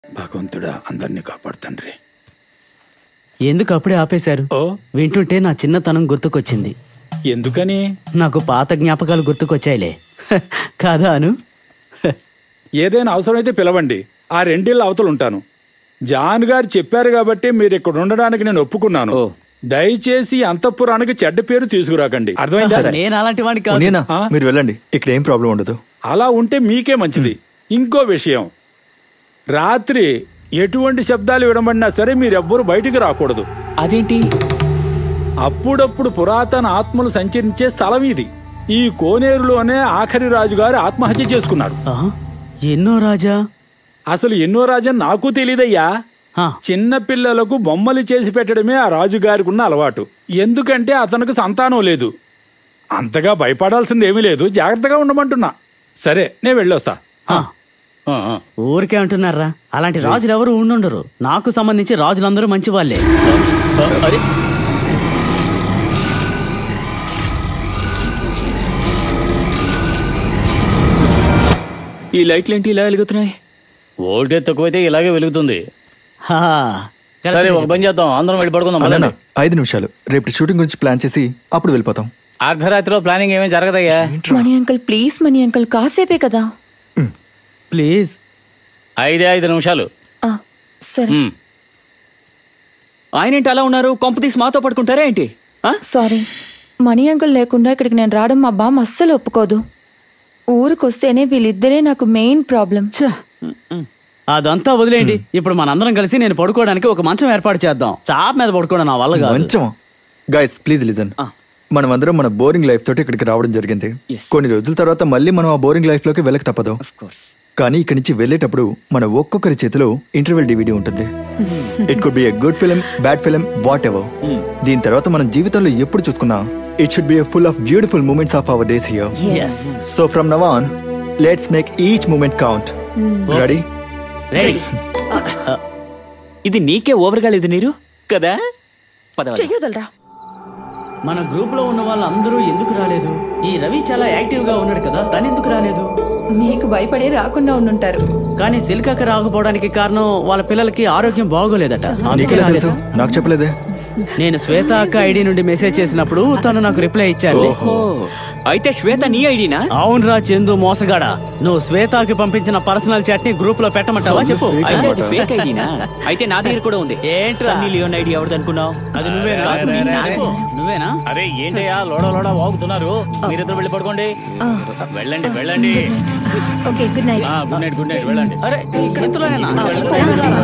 భగవంతుడా అందరినీ కాపాడుతండ్రి ఎందుకు అప్పుడే ఆపేశారు ఓ వింటుంటే నా చిన్నతనం గుర్తుకొచ్చింది ఎందుకని నాకు పాత జ్ఞాపకాలు గుర్తుకొచ్చాయిలే కాదా అను ఏదైనా అవసరమైతే పిలవండి ఆ రెండేళ్ళ అవతలు ఉంటాను జాన్ గారు చెప్పారు కాబట్టి మీరు ఇక్కడ ఉండడానికి నేను ఒప్పుకున్నాను దయచేసి ఈ అంతఃపురానికి చెడ్డ పేరు తీసుకురాకండి అర్థమైందా నేను అలాంటి వాడిని కాదు నేనా ఆ? మీరు వెళ్ళండి ఇక్కడ ఏం ప్రాబ్లం ఉండదు అలా ఉంటే మీకే మంచిది ఇంకో విషయం రాత్రి ఎటువంటి శబ్దాలు వినబడినా సరే మీరెవ్వరూ బయటికి రాకూడదు అదేంటి అప్పుడప్పుడు పురాతన ఆత్మలు సంచరించే స్థలం ఇది ఈ కోనేరులోనే ఆఖరి రాజుగారు ఆత్మహత్య చేసుకున్నారు ఆ? ఎన్నో రాజా అసలు ఎన్నో రాజని నాకు తెలియదయ్యా ఆ, చిన్న పిల్లలకు బొమ్మలు చేసి పెట్టడమే ఆ రాజుగారికి ఉన్న అలవాటు ఎందుకంటే అతనికి సంతానం లేదు అంతగా భయపడాల్సింది ఏమీ లేదు జాగ్రత్తగా ఉండమంటున్నా సరే నేను వెళ్ళొస్తా ఆ. ఆ, ఆ. ఊరికే అంటున్నారా అలాంటి రాజులు ఎవరు ఉండుండరు నాకు సంబంధించి రాజులందరూ మంచి వాళ్ళే అరే ఈ లైట్లు ఏంటి ఇలా వెలుగుతున్నాయి వోల్టేజ్ తక్కువైతే ఇలాగే వెలుగుతుంది హా, సరే ఒక పని చేద్దాం అందరం వెళ్ళి పడుకుందాం అలానా పదండి. ఐదు నిమిషాలు రేపు షూటింగ్ గురించి ప్లాన్ చేసి అప్పుడు వెళ్ళిపోతాం అర్ధరాత్రిలో ప్లానింగ్ ఏమీ జరగదయ్యా Mani uncle please Mani uncle కాసేపే కదా ప్లీజ్ ఐదే ఐదు నిమిషాలు ఆ, సరే ఉమ్. ఆయన ఏంటి అలా ఉన్నారు కొంప తీసి మాతో పడుకుంటారా ఏంటి ఆ? సారీ మణి అంకుల్ లేకుండా ఇక్కడికి నేను రావడం మా బామ్మ అస్సలు ఒప్పుకోదు ఊరికొస్తేనే వీళ్ళిద్దరే నాకు మెయిన్ ప్రాబ్లం ఛ, అదంతా వదిలేయండి ఇప్పుడు మనందరం కలిసి నేను పడుకోవడానికి ఒక మంచం ఏర్పాటు చేద్దాం చాప్ మీద పడుకోవడం నా వల్ల కాదు మంచం గైస్ ప్లీజ్ లిజన్ మనం అందరం మన బోరింగ్ లైఫ్ తోటి ఇక్కడికి రావడం జరిగింది కొన్ని రోజుల తర్వాత మళ్ళీ మనం ఆ బోరింగ్ లైఫ్ లోకి వెళ్ళక తప్పదు కానీ ఇక్కడి నుంచి వెళ్ళేటప్పుడు మన ఒక్కొక్కరి చేతిలో ఇంటర్వెల్ డివిడి ఉంటుంది it could be a good film bad film whatever దీని తర్వాత మనం జీవితంలో ఎప్పుడు చూసుకున్నా it should be full of beautiful moments of our days here Yes. So from now on let's make each moment count ready ready ఇది నీకే ఓవర్గా లేదు నీరు కదా పదవ చెయ్యదలరా మన గ్రూప్ లో ఉన్న వాళ్ళందరూ ఎందుకు రాలేదు ఈ రవి చాలా యాక్టివ్ గా ఉన్నాడు కదా తను ఎందుకు రాలేదు మీకు భయపడే రాకుండా ఉండుంటారు కానీ సిల్కాక రాకపోవడానికి కారణం వాళ్ళ పిల్లలకి ఆరోగ్యం బాగోలేదట అందుకే నీకెలా తెలుసు రాలేదు. నాకు చెప్పలేదే నేను శ్వేత అక్క ఐడి నుండి మెసేజ్ చేసినప్పుడు తను నాకు రిప్లై ఇచ్చాడు ఓ అయితే శ్వేత నీ ఐడినా అవునరా చందు మోసగాడా నువ్వు శ్వేతకి పంపించిన పర్సనల్ చాట్ ని గ్రూప్ లో పెట్టమంటావా చెప్పు Fake అయితే అది అన్నమాట. ఫేక్ ఐడినా అయితే నా దగ్గర కూడా ఉంది ఏంట్రా? సన్నీ లియోన్ ఐడి ఎవరిది అనుకున్నావు అది నువ్వేనా అరే, అరే, అరే, అరే. నాకు? నువ్వేనా అరే ఏంటయ్యా లోడ లోడ వాగుతున్నారు మీరిద్దరు వెళ్ళి పడుకోండి వెళ్ళండి వెళ్ళండి ఓకే గుడ్ నైట్ ఆ, గుడ్ నైట్ గుడ్ నైట్ వెళ్ళండి అరే ఇంతలోనేనా